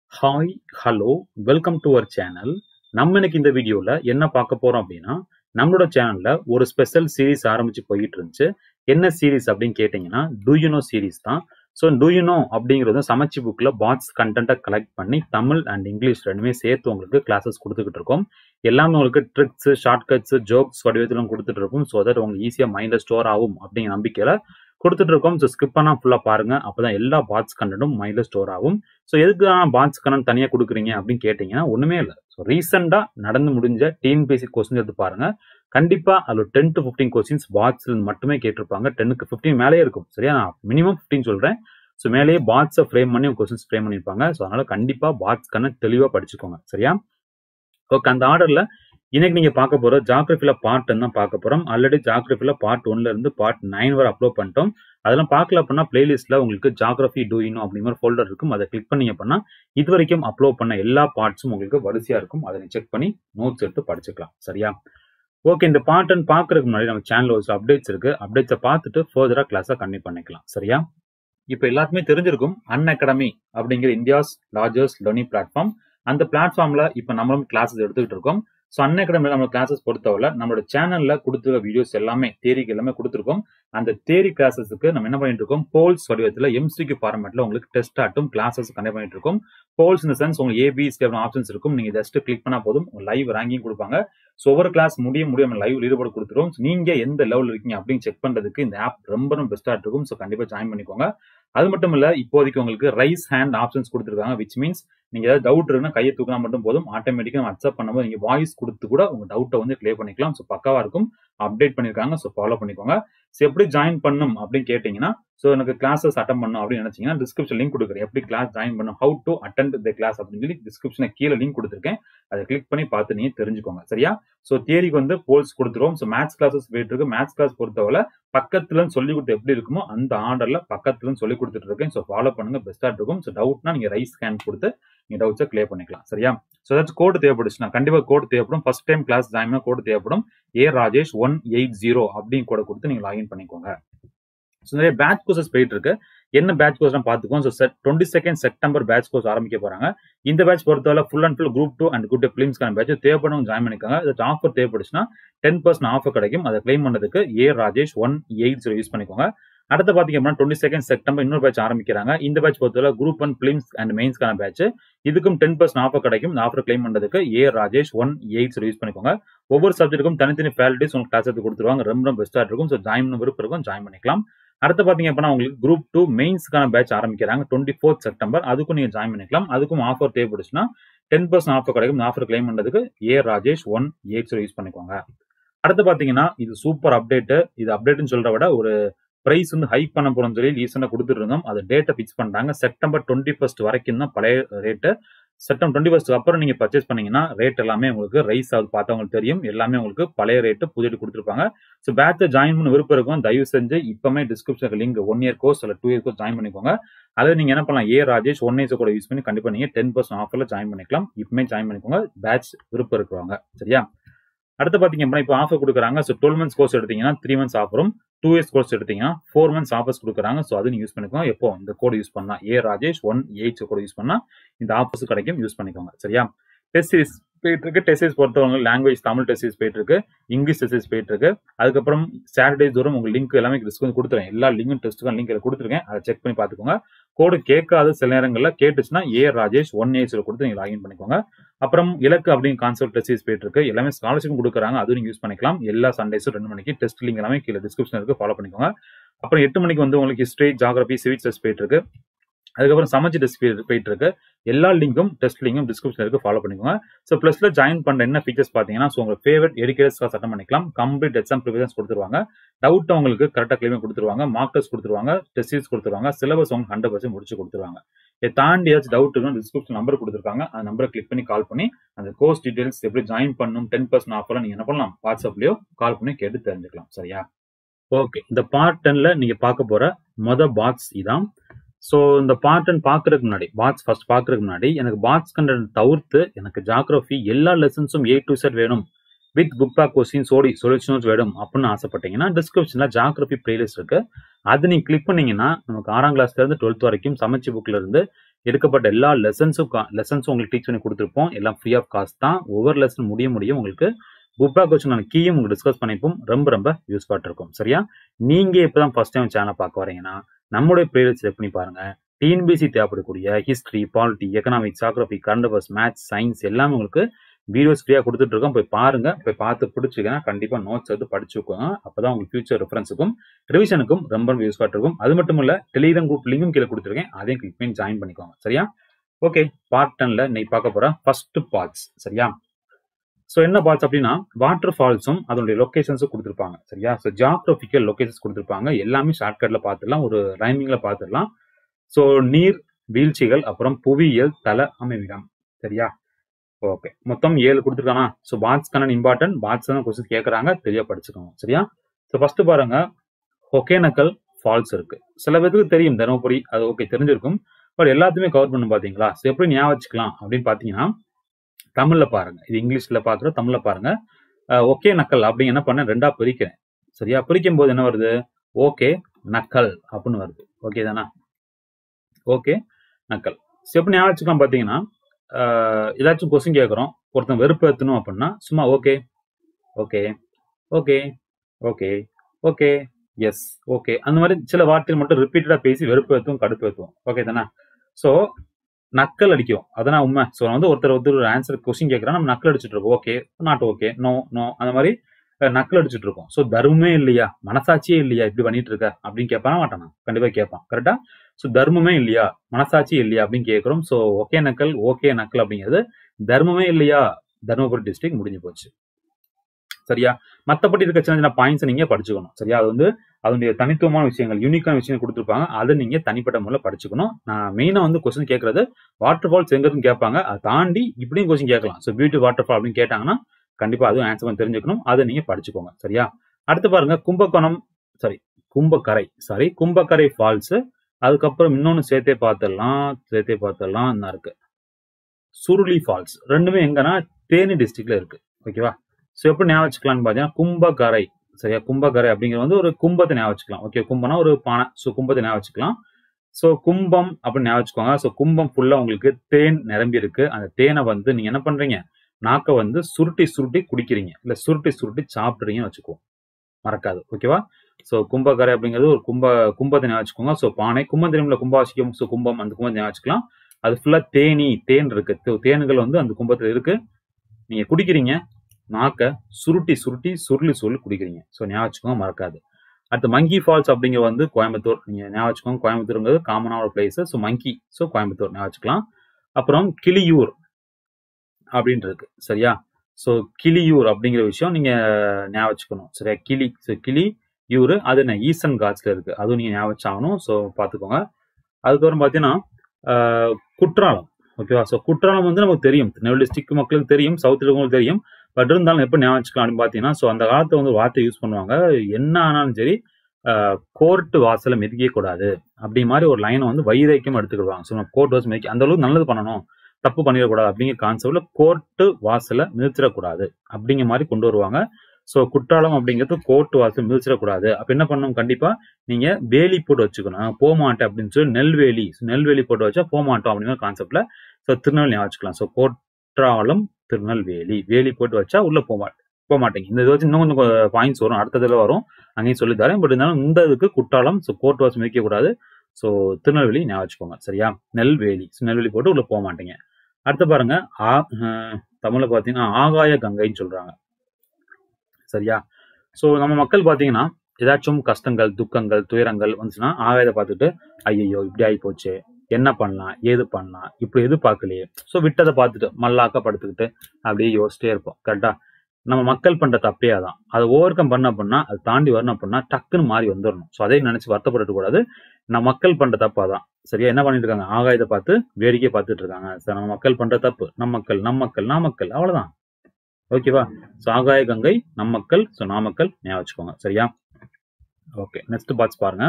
Hi, hello, welcome to our channel. நம்ம இன்னைக்கு இந்த வீடியோல என்ன பார்க்க போறோம் அப்படின்னா, நம்மளோட சேனல்ல ஒரு ஸ்பெஷல் சீரிஸ் ஆரம்பிச்சு போயிட்டு இருந்துச்சு. என்ன சீரிஸ் அப்படின்னு கேட்டீங்கன்னா, டூ யூ நோ சீரிஸ் தான். ஸோ டூ யூ நோ அப்படிங்கிறது சமச்சி புக்ல பாட்ஸ் கண்டென்ட்ட கலெக்ட் பண்ணி தமிழ் அண்ட் இங்கிலீஷ் 2மே சேர்த்து உங்களுக்கு கிளாஸஸ் குடுத்துக்கிட்டு இருக்கோம். எல்லாமே உங்களுக்கு ட்ரிக்ஸ், ஷார்ட்கட்ஸ், ஜோக்ஸ் வடிவத்திலும் குடுத்துட்டு இருக்கோம். ஸோ தட் உங்களுக்கு ஈஸியா மைண்ட்ல ஸ்டோர் ஆகும் அப்படிங்கிற நம்பிக்கையில குடுத்துட்டு இருக்கோம். ஸோ ஸ்கிப் பண்ணாம ஃபுல்லா பாருங்க. அப்பதான் எல்லா பாட்ஸ் கண்டென்ட்டும் மைண்ட்ல ஸ்டோர் ஆகும். ஸோ எதுக்கு தான் பாட்ஸ் கண்டென்ட் தனியா குடுக்குறீங்க அப்படின்னு கேட்டீங்கன்னா, ஒண்ணுமே இல்ல. ஸோ ரீசென்ட்டா நடந்து முடிஞ்ச டிஎன்பிஎஸ்சி கொஸ்டின் எடுத்து பாருங்க. கண்டிப்பா அதுல 10 டூ 15 கொஸ்டின்ஸ் பாட்ஸ்ல இருந்து மட்டுமே கேட்டிருப்பாங்க. 10க்கு 15 மேலயே இருக்கும். சரியா? நான் மினிமம் 15 சொல்றேன். ஸோ மேலேயே பாட்ஸ ஃப்ரேம் பண்ணி கொஸ்டின்ஸ் ஃப்ரேம் பண்ணியிருப்பாங்க. ஸோ அதனால கண்டிப்பா பாட்ஸ் கண்டென்ட் தெளிவா படிச்சுக்கோங்க. சரியா? ஓகே. அந்த ஆர்டர்ல இன்னைக்கு நீங்க பார்க்க போற ஜியோகிராஃபில பார்ட் 10 தான் பார்க்க போறோம். ஆல்ரெடி ஜியோகிராஃபில பார்ட் 1ல இருந்து பார்ட் 9 வரை அப்லோட் பண்ணிட்டோம். அதெல்லாம் பார்க்கல அப்படின்னா பிளேலிஸ்ட்ல உங்களுக்கு ஜியோகிராஃபி டூ யூ நோ அப்படிங்கிற ஒரு ஃபோல்டர் இருக்கும். அத கிளிக் பண்ணீங்க அப்படின்னா, இதுவரைக்கும் அப்லோட் பண்ண எல்லா பார்ட்ஸும் உங்களுக்கு வரிசையா இருக்கும். அத நீங்க செக் பண்ணி நோட்ஸ் எடுத்து படிச்சுக்கலாம். சரியா? ஓகே. இந்த பார்ட் 10 பார்க்கறதுக்கு முன்னாடி நம்ம சேனல்ல ஒரு சில அப்டேட்ஸ் இருக்கு. அப்டேட்ஸ பார்த்துட்டு ஃபர்தரா கிளாஸ கன்டினியூ பண்ணிக்கலாம். சரியா? இப்ப எல்லாருக்குமே தெரிஞ்சிருக்கும் அன் அகாடமி அப்படிங்கிற இந்தியாஸ் லார்ஜஸ்ட் லேர்னிங் பிளாட்ஃபார்ம். அந்த பிளாட்ஃபார்ம்ல இப்ப நம்மளும் கிளாஸஸ் எடுத்துக்கிட்டு இருக்கோம். ஸோ அன் அகாடமில நம்ம கிளாஸஸ் பொறுத்தவரை நம்மளோட சேனல்ல குடுத்துருக்க வீடியோஸ் எல்லாமே தியரிக்கு எல்லாமே குடுத்துருக்கோம். அந்த தியரி கிளாஸஸ்க்கு நம்ம என்ன பண்ணிட்டு இருக்கோம், போல்ஸ் வடிவத்துல எம்சிக்யூ ஃபார்மேட்ல உங்களுக்கு டெஸ்ட் ஆட்டும் கிளாஸஸ் கண்டக்ட் பண்ணிட்டு இருக்கோம். போல்ஸ் இன் தி சென்ஸ் உங்களுக்கு ஏ, பி, சி அப்படின்னு ஆப்ஷன்ஸ் இருக்கும். நீங்க ஜஸ்ட் கிளிக் பண்ணா போதும் லைவ் ரேங்கிங் குடுப்பாங்க. ஸோ ஒவ்வொரு கிளாஸ் முடிய முடிய நம்ம லைவ் லீடர்போர்ட் குடுத்துருவோம். நீங்க எந்த லெவல்ல இருக்கீங்க அப்படின்னு செக் பண்றதுக்கு இந்த ஆப் ரொம்ப ரொம்ப பெஸ்ட்டா இருக்கும். ஸோ கண்டிப்பா ஜாயின் பண்ணிக்கோங்க. அது மட்டும் இல்ல இப்போதைக்கு உங்களுக்கு ரைஸ் ஹேண்ட் ஆப்ஷன்ஸ் குடுத்துருக்காங்க. விச் மீன்ஸ் நீங்க ஏதாவது டவுட் இருக்குன்னா கைய தூக்குனா மட்டும் போதும். ஆட்டோமேட்டிக்கா நம்ம அக்செப்ட் பண்ணும்போது நீங்க வாய்ஸ் குடுத்து கூட உங்க டவுட்ட வந்து கிளியர் பண்ணிக்கலாம். ஸோ பக்காவா இருக்கும். அப்டேட் பண்ணியிருக்காங்க. ஸோ ஃபாலோ பண்ணிக்கோங்க. ஸோ எப்படி ஜாயின் பண்ணணும் அப்படின்னு கேட்டீங்கன்னா, ஸோ எனக்கு கிளாஸஸ் அட்டெண்ட் பண்ணணும் அப்படின்னு நினைச்சீங்கன்னா, டிஸ்கிரிப்ஷன் லிங்க் குடுக்குறேன். எப்படி கிளாஸ் ஜாயின் பண்ணணும், how to attend the class அப்படின்னு சொல்லி டிஸ்கிரிப்ஷன்ல கீழ லிங்க் குடுத்துருக்கேன். அத கிளிக் பண்ணி பார்த்து நீங்க தெரிஞ்சுக்கோங்க. சரியா? ஸோ தியரிக்கு வந்து போல்ஸ் குடுத்துருவோம். ஸோ மேத்ஸ் கிளாஸஸ் போயிட்டு இருக்கு. மேத்ஸ் கிளாஸ் பொறுத்தவரை பக்கத்துல சொல்லிக் கொடுத்து எப்படி இருக்குமோ அந்த ஆர்டர்ல பக்கத்துல சொல்லிக் கொடுத்துட்டு இருக்கேன். ஸோ ஃபாலோ பண்ணுங்க. பெஸ்ட்டா இருக்கும். ஸோ டவுட்னா நீங்க ரைஸ் ஸ்கேன் குடுத்து நீங்க டவுட்ஸ கிளியர் பண்ணிக்கலாம். சரியா? ஸோ ஏதாச்சும் கோட் தேவைப்படுச்சுன்னா கண்டிப்பா கோட் தேவைப்படும். ஃபர்ஸ்ட் டைம் கிளாஸ் ஜாயின் பண்ண கோட் தேவைப்படும். ஏ ராஜேஷ் 180 அப்படின்னு கோட குடுத்து நீங்க லாகின் பண்ணிக்கோங்க. ஸோ நிறைய பேட்ச் கோர்சஸ் போயிட்டு இருக்கு. என்ன பேட்ச் கோர்ஸ்லாம் பார்த்துக்கோம். So set 22 September batch course ஆரம்பிக்க போறாங்க. இந்த பேட்ச் பொறுத்தவரை full and full group 2 and group 2 பிலிம்ஸ்க்கான பேட்ச் தேவைப்படுறவங்க ஜாயின் பண்ணிக்கோங்க. ஏதாச்சும் ஆஃபர் தேவைப்படுச்சுன்னா 10% ஆஃபர் கிடைக்கும். அதை கிளைம் பண்ணதுக்கு ஏ ராஜேஷ் 180 யூஸ் பண்ணிக்கோங்க. அடுத்து பாத்தீங்க அப்படின்னா 22 செப்டம்பர் இன்னொரு பேட்ச் ஆரம்பிக்கிறாங்க. இந்த பேட்ச் பொறுத்தவரை குரூப் 1 பிலிம்ஸ் அண்ட் மெயின்ஸ்க்கான பேட்ச். இதுக்கும் 10% ஆஃபர் கிடைக்கும். இந்த ஆஃபர் கிளைம் பண்றதுக்கு ஏ ராஜேஷ் 180 யூஸ் பண்ணிக்கோங்க. ஒவ்வொரு சப்ஜெக்ட்டுக்கும் தனித்தனி ஃபேக்கல்டிஸ் உங்களுக்கு கிளாஸ் எடுத்து கொடுத்துருவாங்க. ரொம்ப ரொம்ப பெஸ்ட்டா இருக்கும். ஸோ ஜாயின் பண்ண விருப்பம் இருக்கும். ஜாயின் பண்ணிக்கலாம். அடுத்து பாத்தீங்க அப்படின்னா உங்களுக்கு குரூப் 2 மெயின்ஸ்க்கான பேட்ச் ஆரம்பிக்கிறாங்க. 24 செப்டம்பர் அதுக்கும் நீங்க ஜாயின் பண்ணிக்கலாம். அதுக்கும் ஆஃபர் தேவைப்படுச்சுன்னா 10% ஆஃபர் கிடைக்கும். இந்த ஆஃபர் கிளைம் பண்றதுக்கு ஏ ராஜேஷ் 180 யூஸ் பண்ணிக்கோங்க. அடுத்து பாத்தீங்கன்னா இது சூப்பர் அப்டேட். இது அப்டேட்னு சொல்றத விட ஒரு பிரைஸ் வந்து ஹைக் பண்ண போறோம்னு சொல்லி ரீசெண்டா குடுத்துட்டு இருந்தோம். அது டேட்ட ஃபிக்ஸ் பண்ணிட்டாங்க. செப்டம்பர் 21 வரைக்கும் தான் பழைய ரேட். செப்டம்பர் 21 அப்புறம் நீங்க பர்ச்சேஸ் பண்ணீங்கன்னா ரேட் எல்லாமே உங்களுக்கு ரைஸ் ஆகுது பார்த்தா உங்களுக்கு தெரியும். எல்லாமே உங்களுக்கு பழைய ரேட் புது ரேட் குடுத்துருப்பாங்க. ஸோ பேட்ச்ல ஜாயின் பண்ண விருப்பம் இருக்கும். தயவு செஞ்சு இப்பமே டிஸ்கிரிப்ஷன்ல லிங்க் 1 இயர் கோர்ஸ் இல்ல 2 இயர் கோர்ஸ் ஜாயின் பண்ணிக்கோங்க. அல்லது நீங்க என்ன பண்ணலாம் ஏ ராஜேஷ் 180 கூட யூஸ் பண்ணி கண்டிப்பா நீங்க 10% ஆஃபர்ல ஜாயின் பண்ணிக்கலாம். இப்பமே ஜாயின் பண்ணிக்கோங்க. பேட்ச் விருப்பம் இருக்கிறவங்க. சரியா? அடுத்து பாத்தீங்க அப்படின்னா இப்போ ஆஃபர் குடுக்குறாங்க. ஸோ 12 மந்த்ஸ் கோர்ஸ் எடுத்தீங்கன்னா 3 மந்த்ஸ் ஆஃபரும் 2 இயர்ஸ் கோர்ஸ் எடுத்தீங்கன்னா 4 மந்த்ஸ் ஆஃபர்ஸ் குடுக்குறாங்க. ஸோ அது நீங்க யூஸ் பண்ணிக்கோங்க. எப்போ இந்த கோட் யூஸ் பண்ணா ஏ ராஜேஷ் 180 கோட் யூஸ் பண்ணா இந்த ஆஃபர்ஸ் கிடைக்கும். யூஸ் பண்ணிக்கோங்க. சரியா? டெஸ்ட் சீரிஸ் போயிட்டு இருக்கு. டெஸ்ட் சீரிஸ் பொறுத்தவரை லாங்குவேஜ் தமிழ் டெஸ்ட் சீரிஸ் போயிட்டு இருக்கு. இங்கிலீஷ் டெஸ்ட் சீரிஸ் போயிட்டு இருக்கு. அதுக்கப்புறம் சாட்டர்டே தோறும் உங்களுக்கு லிங்க் எல்லாமே டிஸ்கவுண்ட் குடுத்துறேன். எல்லா லிங்க்கும் டெஸ்ட்டுக்கான லிங்க் குடுத்துருக்கேன். அதை செக் பண்ணி பார்த்துக்கோங்க. கோடு கேட்காத சில நேரங்கள்ல கேட்டுச்சுன்னா ஏ ராஜேஷ் 180 கொடுத்து நீங்க லாகின் பண்ணிக்கோங்க. அப்புறம் இலக்கு அப்படின்னு கான்செப்ட் டெஸ்ட் சீரிஸ் போயிட்டு இருக்கு. எல்லாமே ஸ்காலர்ஷிப் குடுக்குறாங்க. அதுவும் நீங்க யூஸ் பண்ணிக்கலாம். எல்லா சண்டேஸும் 2 மணிக்கு டெஸ்ட் லிங்க் எல்லாமே கீழ டிஸ்கிரிப்ஷன் இருக்கு. ஃபாலோ பண்ணிக்கோங்க. அப்புறம் 8 மணிக்கு வந்து உங்களுக்கு ஹிஸ்டரி, ஜியோகிராஃபி, சிவிக்ஸ் டெஸ்ட் போயிட்டு இருக்கு. அதுக்கப்புறம் சமச்சி டெஸ்ட் போயிட்டு இருக்கு. எல்லா லிங்க்கும் டெஸ்ட் லிங்க்கும் டிஸ்கிரிப்ஷன் இருக்கு. ஃபாலோ பண்ணிக்கோங்க. ஸோ பிளஸ்ல ஜாயின் பண்ற என்ன ஃபீச்சர்ஸ் பாத்தீங்கன்னா, ஸோ உங்க ஃபேவரட் எடியூகேட்டர்ஸ் கிளாஸ் அட்டெண்ட் பண்ணிக்கலாம். கம்ப்ளீட் எக்ஸாம் ப்ரிப்பரேஷன்ஸ் குடுத்துருவாங்க. டவுட் உங்களுக்கு கரெக்டா கிளைம் குடுத்துருவாங்க. மார்க் டெஸ்ட் குடுத்துருவாங்க. டெஸ்ட் சீரிஸ் குடுத்துருவாங்க. சிலபஸ் உங்களுக்கு 100% முடிச்சு குடுத்துருவாங்க. இதை தாண்டி ஏதாச்சும் டவுட் இருக்குன்னா டிஸ்கிரிப்ஷன் நம்பர் குடுத்துருக்காங்க. அந்த நம்பரை கிளிக் பண்ணி கால் பண்ணி அந்த கோர்ஸ் டீடைல்ஸ் எப்படி ஜாயின் பண்ணணும் 10% ஆஃபர்ல நீங்க என்ன பண்ணலாம் வாட்ஸ்அப்லயோ கால் பண்ணி கேட்டு தெரிஞ்சுக்கலாம். சரியா? ஓகே. இந்த பார்ட் 10ல நீங்க பார்க்க போற மொத பாட்ஸ் இதான். ஸோ இந்த பார்ட் 10 பார்க்கறதுக்கு முன்னாடி பாட்ஸ் ஃபர்ஸ்ட் பார்க்கறதுக்கு முன்னாடி எனக்கு பாட்ஸ் கண்டென்ட் தவிர்த்து எனக்கு ஜியோகிராஃபி எல்லா லெசன்ஸும் ஏ டு இசட் வேணும். வித் புக் பேக் கொஸ்டின்ஸ் ஓடி சொல்யூஷன்ஸ் வேணும் அப்படின்னு ஆசைப்பட்டீங்கன்னா டிஸ்கிரிப்ஷன்ல ஜியோகிராஃபி பிளேலிஸ்ட் இருக்கு. அது நீங்க கிளிக் பண்ணீங்கன்னா நமக்கு ஆறாம் கிளாஸ்ல இருந்து டுவெல்த் வரைக்கும் சமைச்சு புக்ல இருந்து எடுக்கப்பட்ட எல்லா லெசன்ஸும் லெசன்ஸும் உங்களுக்கு டீச் பண்ணி கொடுத்துருப்போம் எல்லாம் ஃப்ரீ ஆஃப் காஸ்ட் தான் ஒவ்வொரு லெசன் முடிய முடியும் உங்களுக்கு புக் பேக் வச்சு கீயும் உங்களுக்கு டிஸ்கஸ் பண்ணிப்போம் ரொம்ப ரொம்ப யூஸ்ஃபாக இருக்கும் சரியா நீங்க இப்பதான் ஃபர்ஸ்ட் டைம் சேனலை பார்க்க வரீங்கன்னா நம்மளுடைய பிளேலிஸ்ட் செக் பண்ணி பாருங்க டிஎன்பிசி தேவைப்படக்கூடிய history polity economics geography current affairs maths science எல்லாமே உங்களுக்கு வீடியோஸ் ஃப்ரீயாக கொடுத்துட்டு இருக்கோம் போய் பாருங்க போய் பார்த்து பிடிச்சிங்கன்னா கண்டிப்பாக நோட்ஸ் எடுத்து படிச்சுக்கோங்க அப்பதான் உங்களுக்கு ஃபியூச்சர் ரெஃபரன்ஸுக்கும் ரிவிஷனுக்கும் ரொம்ப யூஸ்ஃபாக இருக்கும் அது மட்டும் இல்ல டெலிகிராம் குரூப் லிங்கும் கீழே கொடுத்துருக்கேன் அதையும் கிளிக் பண்ணி ஜாயின் பண்ணிக்கோங்க சரியா ஓகே பார்ட் டென்ல இன்னைக்கு பார்க்க போற ஃபர்ஸ்ட் பார்ட்ஸ் சரியா ஸோ என்ன பார்ட்ஸ் அப்படின்னா வாட்டர் ஃபால்ஸும் அதனுடைய லொக்கேஷன்ஸும் கொடுத்துருப்பாங்க சரியா ஸோ ஜாகிரபிக்கல் லொக்கேஷன்ஸ் கொடுத்துருப்பாங்க எல்லாமே ஷார்ட்கட்ல பார்த்துடலாம் ஒரு ரைமிங்ல பார்த்துடலாம் ஸோ நீர் வீழ்ச்சிகள் அப்புறம் புவியியல் தல அமைவிடம் சரியா ஓகே மொத்தம் ஏழு கொடுத்துருக்கானா ஸோ பாட்ஸ் கண்ணன் இம்பார்ட்டன்ட் பாட்ஸ் தான் கொஸ்டின் கேட்குறாங்க தெளிவாக படிச்சுக்கோங்க சரியா ஸோ ஃபர்ஸ்ட் பாருங்க ஒகேனக்கல் ஃபால்ஸ் இருக்கு சில பேருக்கு தெரியும் தருமபுரி அது ஓகே தெரிஞ்சிருக்கும் பட் எல்லாத்தையுமே கவர் பண்ண பாத்தீங்களா ஸோ எப்படி ஞாபகம் வச்சுக்கலாம் அப்படின்னு பார்த்தீங்கன்னா தமிழ்ல பாருங்க இது இங்கிலீஷ்ல பார்க்குற தமிழ்ல பாருங்க ஒகே நக்கல் அப்படின்னு என்ன பண்ண ரெண்டா பிரிக்கிறேன் சரியா பிரிக்கும் போது என்ன வருது ஓகே நக்கல் அப்படின்னு வருது ஓகே தானா ஓகே நக்கல் ஸோ எப்படி ஞாபகம் வச்சுக்கலாம் பார்த்தீங்கன்னா ஏதாச்சும் கொஸ்டின் கேட்குறோம் ஒருத்தன் வெறுப்பு ஏற்றணும் அப்படின்னா சும்மா okay okay okay okay okay yes okay அந்த மாதிரி சில வார்த்தைகள் மட்டும் ரிப்பீட்டடாக பேசி வெறுப்பு ஏற்றுவோம் கடுப்பு ஏற்றுவோம் ஓகே தானே ஸோ நக்கல் அடிக்கும் அதான் உண்மை ஸோ வந்து ஒருத்தர் ஒருத்தர் ஒரு ஆன்சர் கொஸ்டின் கேட்குறா நம்ம நக்கல் அடிச்சுட்டு இருக்கோம் okay not okay no no அந்த மாதிரி நக்கல் அடிச்சுட்டு இருக்கோம் ஸோ தர்மமே இல்லையா மனசாட்சியே இல்லையா இப்படி பண்ணிட்டு இருக்க அப்படின்னு கேட்பானா மாட்டானா கண்டிப்பாக கேட்பான் கரெக்டா ஸோ தர்மமே இல்லையா மனசாட்சி இல்லையா அப்படின்னு கேட்குறோம் ஸோ ஓகே நக்கல் ஓகே நக்கல் அப்படிங்கிறது தர்மமே இல்லையா தர்மபுரி டிஸ்ட்ரிக்ட் முடிஞ்சு போச்சு சரியா மற்றபடி இருக்க சின்ன சின்ன பாயிண்ட்ஸ் நீங்க படிச்சுக்கணும் சரியா அது வந்து அதனுடைய தனித்துவமான விஷயங்கள் யூனிக்கான விஷயங்கள் கொடுத்துருப்பாங்க அதை நீங்க தனிப்பட்ட முறையில் படிச்சுக்கணும் நான் மெயினா வந்து கொஸ்டின் கேட்கறது வாட்டர் ஃபால்ஸ் எங்கிறதுன்னு கேட்பாங்க அதை தாண்டி இப்படியும் கொஸ்டின் கேட்கலாம் ஸோ பியூட்டி வாட்டர் ஃபால் அப்படின்னு கேட்டாங்கன்னா கண்டிப்பா அதுவும் ஆன்சர் பண்ணி தெரிஞ்சுக்கணும் அதை நீங்க படிச்சுக்கோங்க சரியா அடுத்து பாருங்க Kumbakonam sorry Kumbakkarai sorry Kumbakkarai falls அதுக்கப்புறம் இன்னொன்னு சேர்த்தே பார்த்துடலாம் சேர்த்தே பார்த்துடலாம் என்ன இருக்கு சுருளி ஃபால்ஸ் ரெண்டுமே எங்கன்னா தேனி டிஸ்ட்ரிக்ட்ல இருக்கு ஓகேவா ஸோ எப்படி ஞாபகம் வச்சுக்கலாம்னு பார்த்தீங்கன்னா கும்பகரை சரியா கும்பகரை அப்படிங்கிறது வந்து ஒரு கும்பத்தை ஞாபகம் வச்சுக்கலாம் ஓகே கும்பம்னா ஒரு பானை ஸோ கும்பத்தை ஞாபகம் வச்சுக்கலாம் ஸோ கும்பம் அப்படின்னு ஞாபகம் வச்சுக்கோங்க ஸோ கும்பம் ஃபுல்லாக உங்களுக்கு தேன் நிரம்பி இருக்கு அந்த தேனை வந்து நீங்க என்ன பண்றீங்க நாக்கை வந்து சுருட்டி சுருட்டி குடிக்கிறீங்க இல்லை சுருட்டி சுருட்டி சாப்பிட்றீங்கன்னு வச்சுக்குவோம் மறக்காது ஓகேவா ஸோ கும்பகரை அப்படிங்கிறது ஒரு கும்ப கும்பத்தை ஞாபகம் வச்சுக்கோங்க ஸோ பானை கும்பம் தெரியுமில்ல கும்பாசிக்கம் ஸோ கும்பம் அந்த கும்பத்தை ஞாபகம் வச்சுக்கலாம் அது ஃபுல்லாக தேனி தேன் இருக்கு தேன்கள் வந்து அந்த கும்பத்தில் இருக்கு நீங்க குடிக்கிறீங்க நாக்க சுருட்டி சுருட்டி சுருளி சுருளி குடிக்கிறீங்க ஸோ ஞாபகம் வச்சுக்கோங்க மறக்காது அடுத்து மங்கி ஃபால்ஸ் அப்படிங்கிற வந்து கோயம்புத்தூர் நீங்க ஞாபகம் வச்சுக்கோங்க கோயம்புத்தூருங்கிறது காமனான ஒரு place so monkey so Coimbatore ஞாபகம் வச்சுக்கலாம் அப்புறம் கிளியூர் அப்படின்னு இருக்கு சரியா ஸோ கிளியூர் அப்படிங்கிற விஷயம் நீங்க ஞாபகம் வச்சுக்கணும் சரியா கிளி ஸோ கிளி யூர் அது என்ன ஈசன் காட்ஸ்ல இருக்கு அதுவும் நீங்க ஞாபகம் வச்சாகணும் ஸோ பார்த்துக்கோங்க அதுக்கப்புறம் பார்த்தீங்கன்னா குற்றாலம் ஓகேவா ஸோ குற்றாலம் வந்து நமக்கு தெரியும் திருநெல்வேலி டிஸ்ட்ரிக்ட் மக்களுக்கு தெரியும் சவுத் இருக்கவங்களுக்கு தெரியும் பட் இருந்தாலும் எப்போ ஞாபகம் வச்சுக்கலாம் அப்படின்னு பார்த்தீங்கன்னா ஸோ அந்த காலத்தில் வந்து வார்த்தை யூஸ் பண்ணுவாங்க என்ன ஆனாலும் சரி கோர்ட்டு வாசலை மிதிக்க கூடாது அப்படி மாதிரி ஒரு லைனை வந்து வைரைக்கும் எடுத்துக்கிடுவாங்க ஸோ கோர்ட் வாசல் மிதிக்க அந்த அளவுக்கு நல்லது பண்ணணும் தப்பு பண்ணிடக்கூடாது அப்படிங்கிற கான்செப்ட்ல கோர்ட்டு வாசலை மிதிச்சிடக்கூடாது அப்படிங்கிற மாதிரி கொண்டு வருவாங்க ஸோ குற்றாலம் அப்படிங்கிறது கோர்ட் வாசல் மிதிச்சிடக்கூடாது அப்போ என்ன பண்ணணும் கண்டிப்பா நீங்க வேலி போட்டு வச்சுக்கணும் போக மாட்டேன் அப்படின்னு சொல்லி நெல்வேலி நெல்வேலி போட்டு வச்சா போக மாட்டோம் அப்படிங்கிற கான்செப்ட்ல ஸோ திருநெல்வேலி வச்சுக்கலாம் ஸோ குற்றாலம் திருநெல்வேலி வேலி போட்டு வச்சா உள்ள போக மாட்டேன் போக மாட்டேங்க இந்த இது வச்சு இன்னும் கொஞ்சம் பாயிண்ட்ஸ் வரும் அடுத்ததுல வரும் அங்கேயும் சொல்லி தரேன் பட் இருந்தாலும் இந்த இதுக்கு குற்றாலம் ஸோ கோர்ட் வாசம் மிதிக்க கூடாது ஸோ திருநெல்வேலி ஞாபகம் வச்சுக்கோங்க சரியா நெல்வேலி நெல்வேலி போட்டு உள்ள போக மாட்டீங்க அடுத்து பாருங்க ஆ தமிழ்ல பாத்தீங்கன்னா ஆகாய கங்கைன்னு சொல்றாங்க சரியா ஸோ நம்ம மக்கள் பாத்தீங்கன்னா ஏதாச்சும் கஷ்டங்கள் துக்கங்கள் துயரங்கள் வந்துச்சுன்னா ஆகாயத்தை பார்த்துட்டு ஐயோ இப்படி ஆகி போச்சு என்ன பண்ணலாம் ஏது பண்ணலாம் இப்படி எதிர்பார்க்கலையே ஸோ விட்டதை பார்த்துட்டு மல்லாக்க படுத்துக்கிட்டு அப்படியே யோசிச்சிட்டே இருப்போம் கரெக்டா நம்ம மக்கள் பண்ற தப்பே அதான் அதை ஓவர் கம் பண்ண அப்படின்னா அதை தாண்டி வரணும் அப்படின்னா டக்குன்னு மாறி வந்துடணும் ஸோ அதே நினைச்சு வருத்தப்பட்டு கூடாது நம்ம மக்கள் பண்ற தப்பு அதான் சரியா என்ன பண்ணிட்டு இருக்காங்க ஆகாயத்தை பார்த்து வேடிக்கை பார்த்துட்டு இருக்காங்க சார் நம்ம மக்கள் பண்ற தப்பு நம் மக்கள் நம் மக்கள் நாமக்கல் அவ்வளவுதான் ஓகேவா ஸோ ஆகாய கங்கை நம் மக்கள் ஸோ நாமக்கல் ஞாபகம் வச்சுக்கோங்க சரியா ஓகே நெக்ஸ்ட் பாட்ஸ் பாருங்க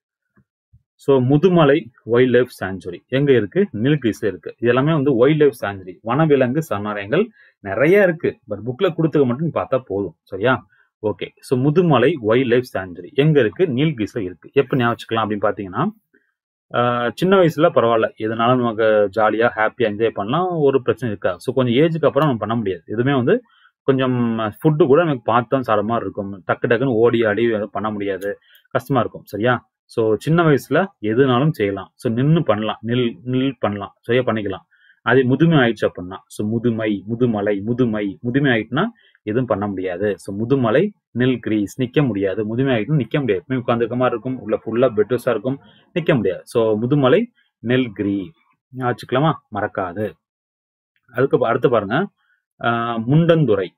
so Mudumalai wild life sanctuary எங்க இருக்கு நீலகிரிஸ்ல இருக்கு இது எல்லாமே வந்து வைல்ட் லைஃப் சாஞ்சுரி வனவிலங்கு சரணாலயங்கள் நிறைய இருக்கு பட் புக்ல கொடுத்தது மட்டும் பார்த்தா போதும் சரியா okay so Mudumalai wild life sanctuary எங்க இருக்கு நீல்கிரிஸ்ல இருக்கு எப்போ ஞாபகம் வச்சுக்கலாம் அப்படின்னு பார்த்தீங்கன்னா ஆஹ் சின்ன வயசுல பரவாயில்ல எதனாலும் நமக்கு ஜாலியாக ஹாப்பியாக என்ஜாய் பண்ணலாம் ஒரு பிரச்சனை இருக்காது ஸோ கொஞ்சம் ஏஜுக்கு அப்புறம் நம்ம பண்ண முடியாது எதுவுமே வந்து கொஞ்சம் ஃபுட்டு கூட நமக்கு பார்த்து தான் சாப்பிட மாதிரி இருக்கும் டக்கு டக்குன்னு ஓடி ஆடி எதுவும் பண்ண முடியாது கஷ்டமா இருக்கும் சரியா ஸோ சின்ன வயசுல எதுனாலும் செய்யலாம் ஸோ நின்று பண்ணலாம் நில் நில் பண்ணலாம் சரியா பண்ணிக்கலாம் அதே முதுமை ஆயிடுச்சு அப்படின்னா ஸோ முதுமை முதுமலை முதுமை முதுமை ஆயிட்டுனா எதுவும் பண்ண முடியாது ஸோ முதுமலை நில் கிரீஸ் நிக்க முடியாது முதுமை ஆயிட்டுனா நிக்க முடியாது எப்பவுமே உட்காந்துருக்க மாதிரி இருக்கும் உள்ள ஃபுல்லா பெட்ரஸா இருக்கும் நிக்க முடியாது ஸோ முதுமலை நெல் கிரி வச்சுக்கலாமா மறக்காது அதுக்கு அடுத்து பாருங்க ஆஹ் முண்டந்துறை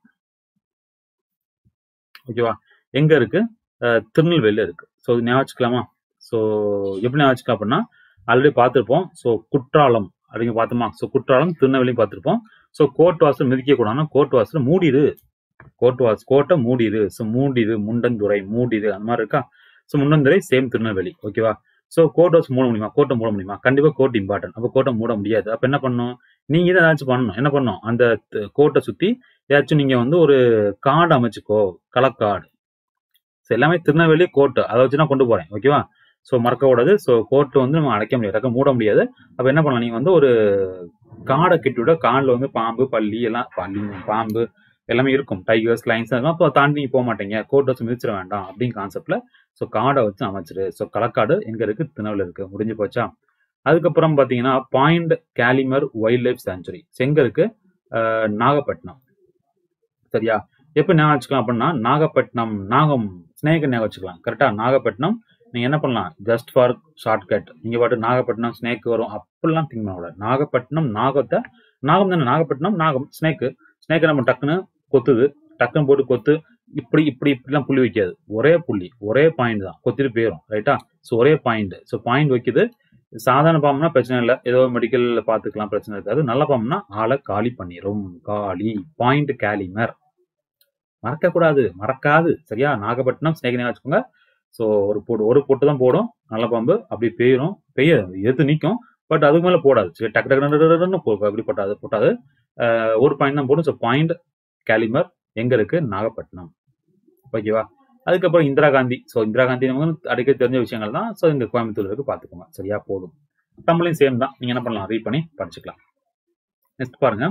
ஓகேவா எங்க இருக்கு ஆஹ் திருநெல்வேலியில இருக்கு ஸோ ஞாபகம் வச்சுக்கலாமா ஸோ எப்படி ஞாபகம் வச்சுக்கலாம் அப்படின்னா ஆல்ரெடி பார்த்துருப்போம் ஸோ குற்றாலம் அப்படிங்க பார்த்தோமா ஸோ குற்றாலம் திருநெல்வேலியும் பார்த்துருப்போம் ஸோ கோர்ட் வாசல் மிதிக்க கூடாதுன்னா கோர்ட் வாசல் மூடிடு கோர்ட் வாஸ் கோட்டை மூடிடு ஸோ மூடிடு முண்டந்துறை மூடிடு அந்த மாதிரி இருக்கா ஸோ முண்டந்துறை சேம் திருநெல்வேலி ஓகேவா ஸோ கோர்ட் வாஸ் மூட முடியுமா கோர்ட்டை மூட முடியுமா கண்டிப்பாக கோர்ட் இம்பார்ட்டன்ட் அப்போ கோர்ட்டை மூட முடியாது அப்போ என்ன பண்ணணும் நீங்க இதை ஏதாச்சும் பண்ணணும் என்ன பண்ணணும் அந்த கோர்ட்டை சுத்தி ஏதாச்சும் நீங்க வந்து ஒரு காடு அமைச்சுக்கோ களக்காடு ஸோ எல்லாமே திருநெல்வேலி கோர்ட்டு அதை வச்சு நான் கொண்டு போறேன் ஓகேவா ஸோ மறக்கக்கூடாது ஸோ கோர்ட்டு வந்து நம்ம அடைக்க முடியாது ரெக்க மூட முடியாது அப்போ என்ன பண்ணலாம் நீங்க வந்து ஒரு காடை கட்டிவிட காடில் வந்து பாம்பு பள்ளி எல்லாம் பள்ளி பாம்பு எல்லாமே இருக்கும் டைகர்ஸ் லைன்ஸ் அதெல்லாம் இப்போ தாண்டி நீங்க போக மாட்டீங்க கோர்ட் வச்சு மிதிச்சிட வேண்டாம் அப்படின்னு கான்செப்ட்ல ஸோ காடை வச்சு அமைச்சிரு ஸோ களக்காடு எங்க இருக்கு திருநெல்வேலி இருக்கு முடிஞ்சு போச்சா அதுக்கப்புறம் பாத்தீங்கன்னா point Calimere wild life sanctuary எங்க இருக்கு அஹ் நாகப்பட்டினம் சரியா எப்போ ஞாபகம் வச்சுக்கலாம் அப்படின்னா நாகப்பட்டினம் நாகம் ஸ்னேக ஞாபகம் வச்சுக்கலாம் கரெக்டா நாகப்பட்டினம் நீங்க என்ன பண்ணலாம் ஜஸ்ட் ஃபார் ஷார்ட்கட் நீங்க பாட்டு நாகப்பட்டினம் ஸ்னேக் வரும் அப்படிலாம் திங்க் பண்ணக்கூடாது நாகப்பட்டினம் நாகத்தை நாகம் தானே நாகப்பட்டினம் நாகம் ஸ்னேக்கு ஸ்னேக்கை நம்ம டக்குன்னு கொத்துது டக்குன்னு போட்டு கொத்து இப்படி இப்படி இப்படிலாம் புள்ளி வைக்காது ஒரே புள்ளி ஒரே பாயிண்ட் தான் கொத்திட்டு போயிடும் ரைட்டா ஸோ ஒரே பாயிண்ட் ஸோ பாயிண்ட் வைக்குது சாதாரண பாம்புனா பிரச்சனை இல்லை ஏதோ மெடிக்கல்ல பார்த்துக்கலாம் பிரச்சனை இருக்காது நல்ல பாம்புனா ஆளை காலி பண்ணிரும் காலி பாயிண்ட் கேலிமர் மறக்கக்கூடாது மறக்காது சரியா நாகப்பட்டினம் ஸ்னேக் வச்சுக்கோங்க ஸோ ஒரு போட்டு ஒரு பொட்டு தான் போடும் நல்ல பாம்பு அப்படி பெய்யும் பெய்ய எது நிற்கும் பட் அதுக்கு மேலே போடாது சரி டக்கு டக்கு போகும் அப்படி போட்டாது போட்டாது அஹ் ஒரு பாயிண்ட் தான் போடும் ஸோ பாயிண்ட் கேலிமர் எங்க இருக்கு நாகப்பட்டினம் ஓகேவா அதுக்கப்புறம் இந்திரா காந்தி ஸோ இந்திரா காந்தி நமக்கு அடிக்கடி தெரிஞ்ச விஷயங்கள் தான் ஸோ இந்த கோயம்புத்தூர் இருக்கு பார்த்துக்கோங்க சரியா போதும் தமிழையும் சேம் தான் நீங்க என்ன பண்ணலாம் ரீட் பண்ணி படிச்சுக்கலாம் நெக்ஸ்ட் பாருங்க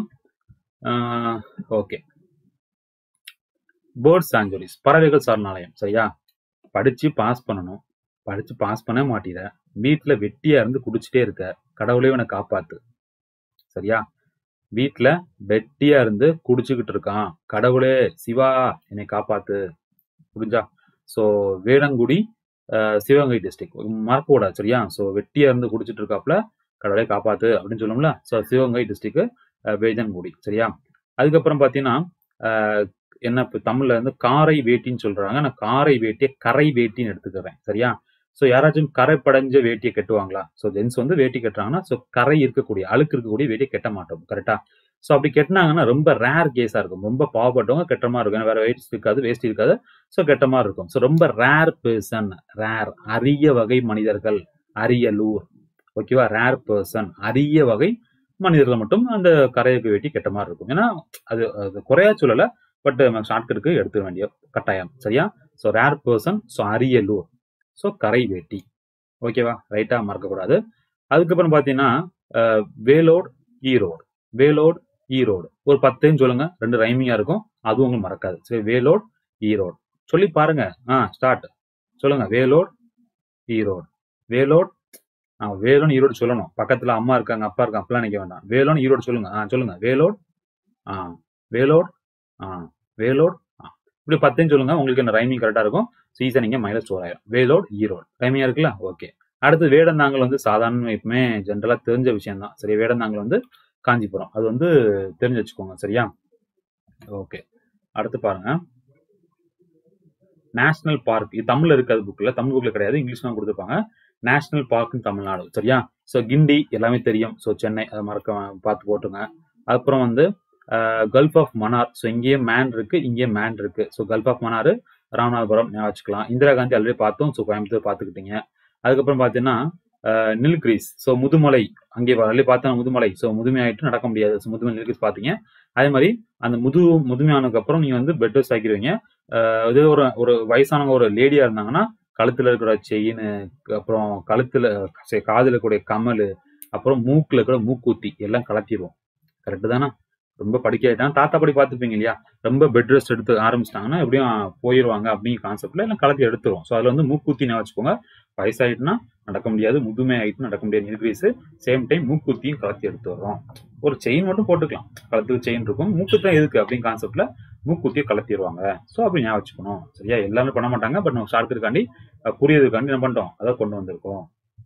ஓகே பேர்ட் சாஞ்சுரிஸ் பறவைகள் சரணாலயம் சரியா படிச்சு பாஸ் பண்ணணும் படிச்சு பாஸ் பண்ண மாட்டேற வீட்டுல வெட்டியா இருந்து குடிச்சிட்டே இருக்க கடவுளே உன்னை காப்பாத்து சரியா வீட்டுல வெட்டியா இருந்து குடிச்சுக்கிட்டு இருக்கான் கடவுளே சிவா என்னை காப்பாத்து புரிஞ்சா ஸோ வேடங்குடி அஹ், சிவகங்கை டிஸ்ட்ரிக்ட் மறக்கக்கூடாது சரியா ஸோ வெட்டியா இருந்து குடிச்சிட்டு இருக்காப்புல கடவுளே காப்பாத்து அப்படின்னு சொல்லுவோம்ல ஸோ சிவகங்கை டிஸ்ட்ரிக்ட் வேஜன்குடி சரியா அதுக்கப்புறம் பார்த்தீங்கன்னா அஹ், என்ன இப்போ தமிழ்ல வந்து காரை வேட்டின்னு சொல்றாங்க நான் காரை வேட்டியை கரை வேட்டின்னு எடுத்துக்கிறேன் சரியா ஸோ யாராச்சும் கரை படைஞ்ச வேட்டியை கட்டுவாங்களா ஸோ ஜென்ஸ் வந்து வேட்டி கட்டுறாங்கன்னா ஸோ கரை இருக்கக்கூடிய அழுக்கு இருக்கக்கூடிய வேட்டியை கட்ட மாட்டோம் கரெக்டா ஸோ அப்படி கட்டினாங்கன்னா ரொம்ப ரேர் கேஸா இருக்கும் ரொம்ப பாவப்பட்டவங்க கெட்ட மாதிரி இருக்கும் ஏன்னா வேற வெயிட்ஸ் இருக்காது வேஸ்ட் இருக்காது ஸோ கெட்ட மாதிரி இருக்கும் ஸோ ரொம்ப ரேர் பர்சன் ரேர் அரிய வகை மனிதர்கள் அரியலூர் ஓகேவா ரேர் பர்சன் அரிய வகை மனிதர்கள் மட்டும் அந்த கரையுக்கு வேட்டி கெட்ட மாதிரி இருக்கும் ஏன்னா அது அது குறையா சொல்லல பட் ஷார்ட்கட்டுக்கு எடுத்துக்க வேண்டிய கட்டாயம் சரியா so rare person so Ariyalur so கரை வேட்டி ஓகேவா ரைட்டா மறக்கக்கூடாது அதுக்கப்புறம் பார்த்தீங்கன்னா அஹ், வேலோடு ஈரோடு வேலோடு ஈரோடு ஒரு பத்தையும் சொல்லுங்க ரெண்டு ரைமிங்கா இருக்கும் அதுவும் உங்களுக்கு மறக்காது சரி வேலோடு ஈரோடு சொல்லி பாருங்க ஆ ஸ்டார்ட் சொல்லுங்க வேலோடு ஈரோடு வேலோடு ஆ வேலோன்னு ஈரோடு சொல்லணும் பக்கத்துல அம்மா இருக்காங்க அப்பா இருக்காங்க அப்பெல்லாம் நினைக்க வேண்டாம் வேலோன்னு ஈரோடு சொல்லுங்க ஆ சொல்லுங்க வேலோடு ஆ வேலோடு ஆ வேலோடு ஆ இப்படி பத்தையும் சொல்லுங்க உங்களுக்கு இந்த ரைமிங் கரெக்டா இருக்கும் சீசன் நீங்க மைனஸ் ஃபோர் ஆயிரும் வேலோடு ஈரோடு ரைமிங்கா இருக்குல்ல ஓகே அடுத்து வேடந்தாங்கல் வந்து சாதாரண எப்பவுமே ஜென்ரலா தெரிஞ்ச விஷயம் தான் சரி வேடந்தாங்கல் வந்து காஞ்சிபுரம் அது வந்து தெரிஞ்சு வச்சுக்கோங்க சரியா ஓகே அடுத்து பாருங்க நேஷனல் பார்க் இது தமிழ்ல இருக்காது புக்ல தமிழ் புக்ல கிடையாது இங்கிலீஷ் தான் கொடுத்துருப்பாங்க நேஷனல் பார்க் தமிழ்நாடு சரியா ஸோ கிண்டி எல்லாமே தெரியும் ஸோ சென்னை அதை மறக்க பார்த்து போட்டுங்க அப்புறம் வந்து கல்ஃப் ஆஃப் மன்னார் ஸோ இங்கேயே மேன் இருக்கு இங்கேயே மேன் இருக்கு so gulf of Mannar Ramanathapuram ஞாபகம் வச்சுக்கலாம் இந்திரா காந்தி ஆல்ரெடி பார்த்தோம் ஸோ கோயம்புத்தூர் பார்த்துக்கிட்டீங்க அதுக்கப்புறம் பார்த்தீங்கன்னா நில்கிரீஸ் ஸோ முதுமலை அங்கே வரல பார்த்தா முதுமலை ஸோ முதுமை ஆயிட்டு நடக்க முடியாது ஸோ முதுமை நில்கிரீஸ் பார்த்தீங்க அதே மாதிரி அந்த முது முதுமையானதுக்கு அப்புறம் நீங்க வந்து பெட் ரெஸ்ட் ஆக்கிடுவீங்க அஹ் இதே ஒரு ஒரு வயசானவங்க ஒரு லேடியா இருந்தாங்கன்னா கழுத்துல இருக்கிற செயின் அப்புறம் கழுத்துல சரி, காதுல இருக்கக்கூடிய கமல் அப்புறம் மூக்குல இருக்கிற மூக்குத்தி எல்லாம் கலத்திடுவோம் கரெக்டு தானே ரொம்ப படிக்காதான் தாத்தா படி பார்த்துப்பீங்க இல்லையா ரொம்ப பெட் ரெஸ்ட் எடுத்து ஆரம்பிச்சிட்டாங்கன்னா எப்படியும் போயிடுவாங்க அப்படிங்கிற கான்செப்ட்ல எல்லாம் கலத்தி எடுத்துரும் ஸோ அதுல வந்து மூக்குத்தி நான் வச்சுக்கோங்க வயசாயிட்டுனா நடக்க முடியாது முதுமை ஆயிட்டு நடக்க முடியாது நிர்கிரீஸ் சேம் டைம் மூக்குத்தியும் கலத்தி எடுத்து வர்றோம் ஒரு செயின் மட்டும் போட்டுக்கலாம் கழுத்துக்கு செயின் இருக்கும் மூக்குத்தான் எதுக்கு அப்படிங்கிற கான்செப்ட்ல மூக்குத்தியை கலத்திடுவாங்க ஸோ அப்படி ஞாபகம் வச்சுக்கணும் சரியா எல்லாமே பண்ண மாட்டாங்க பட் நம்ம ஷார்ட்கட்டுக்காண்டி அஹ், புரியறதுக்காண்டி என்ன பண்ணிட்டோம் அதை கொண்டு வந்திருக்கோம்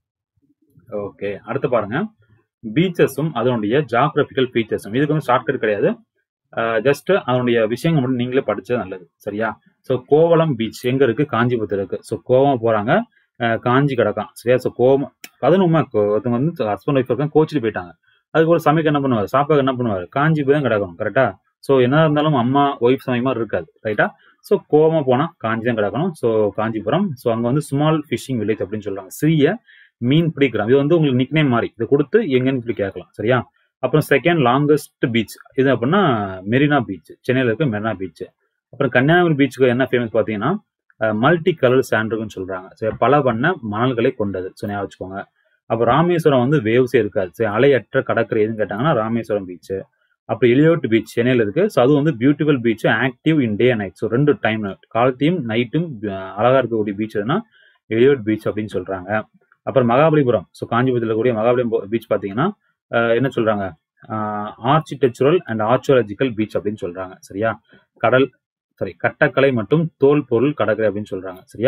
ஓகே அடுத்து பாருங்க பீச்சஸும் அதனுடைய ஜாகிரபிக்கல் ஃபீச்சர்ஸும் இதுக்கு வந்து ஷார்ட்கட் கிடையாது ஜஸ்ட் அதனுடைய விஷயங்கள் மட்டும் நீங்களே படிச்சது நல்லது சரியா ஸோ கோவளம் பீச் எங்க இருக்கு காஞ்சிபுரத்தில் இருக்கு ஸோ கோவம் போறாங்க அஹ், காஞ்சி கிடக்கான் சரியா ஸோ கோவம் அதுவும் உண்மை கோ- ஒருத்தவங்க வந்து ஹஸ்பண்ட் ஒய்ஃப் இருக்காங்க கோச்சிட்டு போயிட்டாங்க அதுக்கு ஒரு சமைக்க என்ன பண்ணுவார் சாப்பாடு என்ன பண்ணுவார் காஞ்சி போய் தான் கிடக்கணும் கரெக்டா ஸோ என்ன இருந்தாலும் அம்மா ஒய்ஃப் சமயம் மாதிரி இருக்காது ரைட்டா ஸோ கோவமா போனா காஞ்சி தான் கிடக்கணும் ஸோ காஞ்சிபுரம் ஸோ அங்க வந்து ஸ்மால் ஃபிஷிங் வில்லேஜ் அப்படின்னு சொல்றாங்க சிறிய மீன் பிடிக்கிறோம் இது வந்து உங்களுக்கு நிக்னேம் மாதிரி இதை கொடுத்து எங்கன்னு சொல்லி கேட்கலாம் சரியா அப்புறம் செகண்ட் லாங்கஸ்ட் பீச் இது அப்படின்னா மெரினா பீச் சென்னையில் இருக்க மெரினா பீச் அப்புறம் கன்னியாகுமரி பீச்சுக்கு என்ன ஃபேமஸ் பார்த்தீங்கன்னா மல்டி கலர் சாண்ட்ருன்னு சொல்றாங்க சரி பல வண்ண மணல்களை கொண்டது ஸோ ஞாபகம் வச்சுக்கோங்க அப்போ ராமேஸ்வரம் வந்து வேவ்ஸே இருக்காது சரி அலையற்ற கடற்கரை எதுன்னு கேட்டாங்கன்னா ராமேஸ்வரம் பீச் அப்புறம் எலியோட் பீச் சென்னையில் இருக்கு ஸோ அது வந்து beautiful beach active in day night so ரெண்டு டைம் காலத்தையும் நைட்டும் அழகா இருக்கக்கூடிய பீச் எதுனா எலியோட் பீச் அப்படின்னு சொல்றாங்க அப்புறம் மகாபலிபுரம் ஸோ காஞ்சிபுரத்தில் கூடிய மகாபலிபுரம் பீச் பார்த்தீங்கன்னா அஹ், என்ன சொல்றாங்க ஆர்கிடெக்சுரல் அண்ட் ஆர்ச்சியாலஜிக்கல் பீச் அப்படின்னு சொல்றாங்க சரியா கடல் சாரி கட்டக்கலை மற்றும் தோல் பொருள் கடற்கரை அப்படின்னு சொல்றாங்க சரியா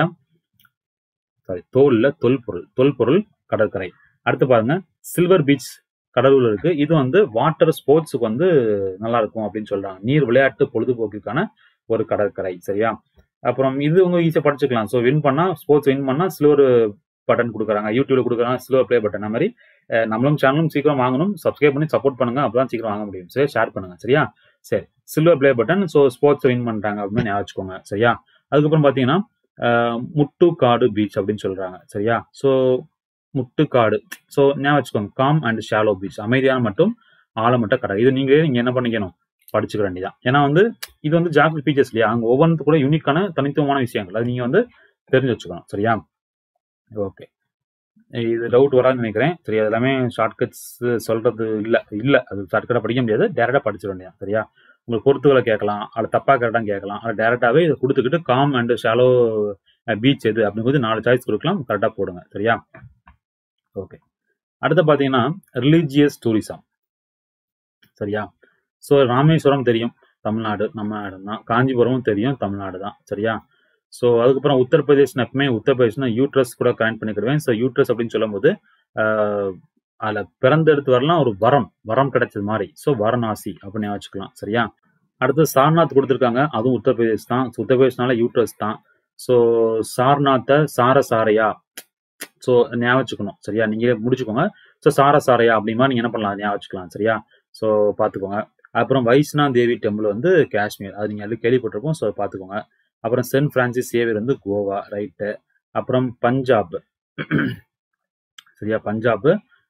சாரி தோல்ல தொல்பொருள் தொல்பொருள் கடற்கரை அடுத்து பாருங்க சில்வர் பீச் கடலூர்ல இருக்கு இது வந்து வாட்டர் ஸ்போர்ட்ஸுக்கு வந்து நல்லா இருக்கும் அப்படின்னு சொல்றாங்க நீர் விளையாட்டு பொழுதுபோக்குக்கான ஒரு கடற்கரை சரியா அப்புறம் இது உங்க ஈஸியா படிச்சுக்கலாம் ஸோ வின் பண்ணா ஸ்போர்ட்ஸ் வின் பண்ணா சில்வர் பட்டன் கொடுக்குறாங்க யூடியூப்ல கொடுக்குறாங்க சில்வர் ப்ளே பட்டன் அந்த மாதிரி அஹ், நம்மளும் சேனலும் சீக்கிரம் வாங்கணும் சப்ஸ்கிரைப் பண்ணி சப்போர்ட் பண்ணுங்க அப்பதான் சீக்கிரம் வாங்க முடியும் சரி ஷேர் பண்ணுங்க சரியா சரி silver play button so sports win பண்றாங்க அப்படின்னு ஞாபகம் வச்சுக்கோங்க சரியா அதுக்கப்புறம் பாத்தீங்கன்னா அஹ், முட்டுக்காடு பீச் அப்படின்னு சொல்றாங்க சரியா ஸோ முட்டுக்காடு ஸோ ஞாபகம் வச்சுக்கோங்க காம் அண்ட் ஷாலோ பீச் அமைதியான மட்டும் ஆழமட்ட கடல் இது நீங்களே நீங்க என்ன பண்ணிக்கணும் படிச்சுக்க வேண்டியதான் ஏன்னா வந்து இது வந்து ஜாகிரபி ஃபீச்சர்ஸ் இல்லையா அங்க ஒவ்வொன்றுக்கு கூட யூனிக்கான தனித்துவமான விஷயங்கள் அது நீங்க வந்து தெரிஞ்சு வச்சுக்கணும் சரியா ஓகே இது டவுட் வராதுன்னு நினைக்கிறேன் சரி அது எல்லாமே ஷார்ட்கட்ஸ் சொல்றது இல்ல இல்ல அது ஷார்ட்கட்டா படிக்க முடியாது டேரக்டா படிச்சிட வேண்டியதான் சரியா உங்களுக்கு பொறுத்துகளை கேட்கலாம் அது தப்பா கரெக்டா கேட்கலாம் அது டேரக்டாவே இதை கொடுத்துக்கிட்டு காம் அண்ட் ஷாலோ பீச் எது அப்படிங்கிறது நாலு சாய்ஸ் கொடுக்கலாம் கரெக்டா போடுங்க சரியா ஓகே அடுத்து பாத்தீங்கன்னா ரிலீஜியஸ் டூரிசம் சரியா ஸோ ராமேஸ்வரம் தெரியும் தமிழ்நாடு நம்ம இடம் தான் காஞ்சிபுரமும் தெரியும் தமிழ்நாடு தான் சரியா ஸோ அதுக்கப்புறம் உத்தரப்பிரதேஷ் நான் எப்பவுமே உத்தரப்பிரதேஷ்னா யூட்ரஸ் கூட கனெக்ட் பண்ணிக்கிடுவேன் ஸோ யூட்ரஸ் அப்படின்னு சொல்லும்போது ஆஹ், அதுல பிறந்தெடுத்து வரலாம் ஒரு வரம் வரம் கிடைச்சது மாதிரி ஸோ வாரணாசி அப்படின்னு வச்சுக்கலாம் சரியா அடுத்து சார்நாத் கொடுத்துருக்காங்க அதுவும் உத்தரப்பிரதேஷ் தான் So, உத்தரப்பிரதேஷ்னால யூட்ரஸ் தான் ஸோ சார்நாத்தை சாரசாரையா ஸோ ஞாபகம் வச்சுக்கணும் சரியா நீங்களே முடிச்சுக்கோங்க ஸோ சாரசாரையா அப்படிமா நீங்க என்ன பண்ணலாம் ஞாபகம் வச்சுக்கலாம் சரியா ஸோ பார்த்துக்கோங்க அப்புறம் வைஷ்ணா தேவி டெம்பிள் வந்து காஷ்மீர் அது நீங்கள் எல்லாம் கேள்விப்பட்டிருப்போம் ஸோ பார்த்துக்கோங்க அப்புறம் சென்ட் பிரான்சிஸ் சேவியர் வந்து கோவா ரைட்டு அப்புறம் பஞ்சாப் சரியா பஞ்சாப்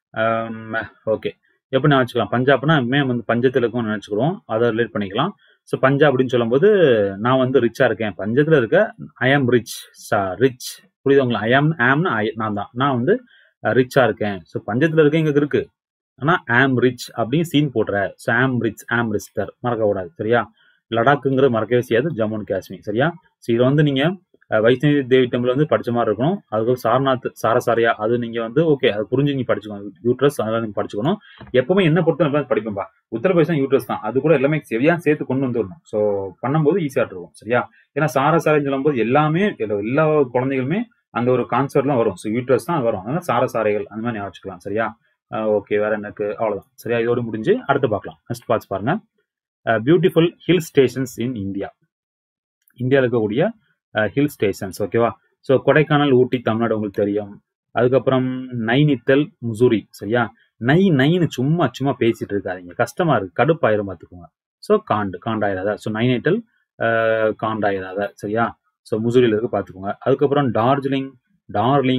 ஓகே எப்படி நான் வச்சுக்கலாம் பஞ்சாப்னா மே வந்து பஞ்சத்தில் இருக்கும்னு நினச்சிக்கிறோம் அதை ரிலேட் பண்ணிக்கலாம் ஸோ பஞ்சாப் அப்படின்னு சொல்லும்போது நான் வந்து ரிச்சாக இருக்கேன் பஞ்சத்தில் இருக்க ஐ ஆம் ரிச் ரிச் புரியுது உங்களுக்கு ஐ ஆம் ஆம்னா ஐ நான் தான் நான் வந்து ரிச்சாக இருக்கேன் ஸோ பஞ்சத்தில் இருக்க இங்கே இருக்கு ஆனால் ஆம் ரிச் அப்படின்னு சீன் போடுற ஸோ ஆம் ரிச் ஆம் ரிஸ்டர் மறக்கக்கூடாது சரியா லடாக்குங்கிற மறக்கவே செய்யாது ஜம்மு அண்ட் காஷ்மீர் சரியா ஸோ இதில் வந்து நீங்கள் வைஷ்ணவி தேவி டெம்பிள் வந்து படிச்ச மாதிரி இருக்கணும் அதுக்கப்புறம் சாரநாத் சாரசாரியா அது நீங்கள் வந்து ஓகே அது புரிஞ்சு நீங்கள் படிச்சுக்கணும் யூட்ரஸ் அதெல்லாம் நீங்கள் படிச்சுக்கணும் எப்பவுமே என்ன பொறுத்த நல்லா படிப்பேன்பா உத்தரப்பிரதேசம் யூட்ரஸ் தான் அது கூட எல்லாமே சரியா சேர்த்து கொண்டு வந்துடணும் ஸோ பண்ணும்போது ஈஸியாக இருக்கும் சரியா ஏன்னா சாரசாரின்னு சொல்லும்போது எல்லாமே எல்லா எல்லா குழந்தைகளுமே அந்த ஒரு கான்செப்ட்லாம் வரும் ஸோ யூட்ரஸ் தான் அது வரும் அதனால சாரசாரைகள் அந்த மாதிரி ஞாபகம் வச்சுக்கலாம் சரியா ஓகே வேற எனக்கு அவ்வளவுதான் சரியா இதோட முடிஞ்சு அடுத்து பார்க்கலாம் நெக்ஸ்ட் பார்த்து பாருங்க beautiful hill stations in India இந்தியாவில் இருக்கக்கூடிய ஹில் ஸ்டேஷன்ஸ் ஓகேவா ஸோ கொடைக்கானல் ஊட்டி தமிழ்நாடு உங்களுக்கு தெரியும் அதுக்கப்புறம் நைனித்தல் முசூரி சரியா நை நைன்னு சும்மா சும்மா பேசிட்டு இருக்காதீங்க கஷ்டமா இருக்கு கடுப்பாயிரம் பார்த்துக்கோங்க ஸோ காண்டு காண்டாயிராத ஸோ நைனிட்டல் காண்டாயிராத சரியா ஸோ முசூரியில் இருக்கு பார்த்துக்கோங்க அதுக்கப்புறம் டார்ஜிலிங் டார்லிங்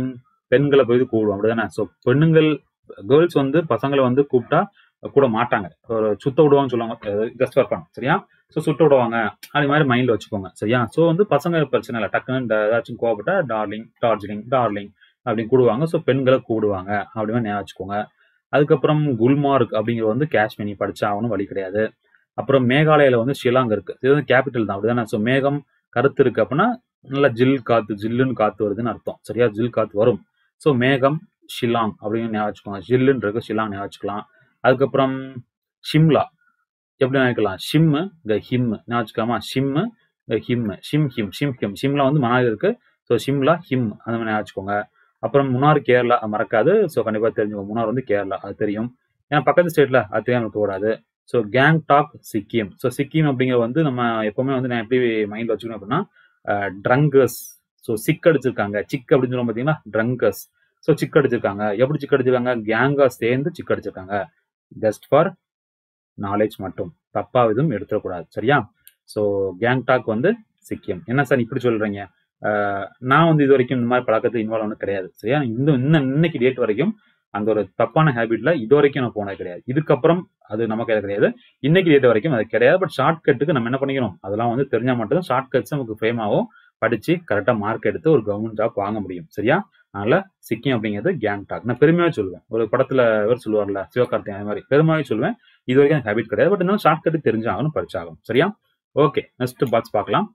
பெண்களை போய் கூப்பிடுவோம் அப்படிதானே ஸோ பெண்ணுங்கள் கேர்ள்ஸ் வந்து பசங்களை வந்து கூப்பிட்டா கூட மாட்டாங்க ஒரு சுத்த விடுவாங்கன்னு சொல்லுவாங்க கெஸ்ட் ஒர்க் பண்ணும் சரியா ஸோ சுத்த விடுவாங்க அது மாதிரி மைண்ட்ல வச்சுக்கோங்க சரியா ஸோ வந்து பசங்க பிரச்சனை இல்லை டக்குன்னு இந்த ஏதாச்சும் கோவப்பட்டா டார்லிங் டார்ஜிலிங் டார்லிங் அப்படின்னு கூடுவாங்க ஸோ பெண்களை கூடுவாங்க அப்படின்னு ஞாபகம் வச்சுக்கோங்க அதுக்கப்புறம் குல்மார்க் அப்படிங்கிறது வந்து காஷ்மீரி படிச்சா ஆகணும் வழி கிடையாது அப்புறம் மேகாலயில வந்து ஷிலாங் இருக்கு இது வந்து கேபிட்டல் தான் அப்படிதானே ஸோ மேகம் கருத்து இருக்கு அப்படின்னா நல்லா ஜில் காத்து ஜில்லுன்னு காத்து வருதுன்னு அர்த்தம் சரியா ஜில் காத்து வரும் ஸோ மேகம் ஷிலாங் அப்படின்னு ஞாபகம் வச்சுக்கோங்க ஜில்லுன்னு இருக்கு ஷிலாங் ஞாபகம் வச்சுக்கலாம் அதுக்கப்புறம் ஷிம்லா எப்படி நினைக்கலாம் ஷிம்மு க ஹிம் ஞாபகம் வச்சுக்கலாமா ஷிம்மு க ஹிம் ஷிம் ஹிம் ஷிம் ஹிம் ஷிம்லா வந்து மணாலி இருக்கு ஸோ ஷிம்லா ஹிம் அந்த மாதிரி ஞாபகம் வச்சுக்கோங்க அப்புறம் முன்னார் கேரளா அது மறக்காது ஸோ கண்டிப்பாக தெரிஞ்சுக்கோங்க முன்னார் வந்து கேரளா அது தெரியும் ஏன்னா பக்கத்து ஸ்டேட்ல அது தெரியாம இருக்கக்கூடாது ஸோ கேங்டாக் சிக்கிம் ஸோ சிக்கிம் அப்படிங்கிற வந்து நம்ம எப்பவுமே வந்து நான் எப்படி மைண்ட் வச்சுக்கணும் அப்படின்னா ட்ரங்கர்ஸ் ஸோ சிக் அடிச்சிருக்காங்க சிக் அப்படின்னு சொல்லுவோம் பார்த்தீங்கன்னா ட்ரங்கர்ஸ் ஸோ சிக் அடிச்சிருக்காங்க எப்படி சிக் அடிச்சிருக்காங்க கேங்கா சேர்ந்து சிக் அடிச்சிருக்காங்க ஜஸ்ட் ஃபார் நாலேஜ் மட்டும் தப்பா எதுவும் எடுத்துடக்கூடாது சரியா ஸோ கேங்டாக் வந்து சிக்கிம் என்ன சார் இப்படி சொல்றீங்க ஆஹ் நான் வந்து இது வரைக்கும் இந்த மாதிரி பழக்கத்தில் இன்வால்வ் ஆனது கிடையாது சரியா இந்த இன்னும் இன்னைக்கு டேட் வரைக்கும் அந்த ஒரு தப்பான ஹேபிட்ல இது வரைக்கும் நான் போனது கிடையாது இதுக்கப்புறம் அது நமக்கு அது கிடையாது இன்னைக்கு டேட் வரைக்கும் அது கிடையாது பட் ஷார்ட் கட்டுக்கு நம்ம என்ன பண்ணிக்கணும் அதெல்லாம் வந்து தெரிஞ்சா மட்டும் ஷார்ட் கட்ஸ் நமக்கு ஃபேம் ஆகும் படிச்சு கரெக்டா மார்க் எடுத்து ஒரு கவர்மெண்ட் ஜாப் வாங்க முடியும் சரியா அதனால சிக்கிம் அப்படிங்கிறது கேங்டாக் நான் பெருமையாக சொல்லுவேன் ஒரு படத்துல இவர் சொல்லுவார்ல சிவகார்த்திகேயன் அது மாதிரி பெருமையாக சொல்லுவேன் இது வரைக்கும் எனக்கு ஹேபிட் கிடையாது பட் இருந்தாலும் ஷார்ட் கட்டு தெரிஞ்சாகணும் படிச்சாகணும் சரியா ஓகே நெக்ஸ்ட் பாக்ஸ் பார்க்கலாம்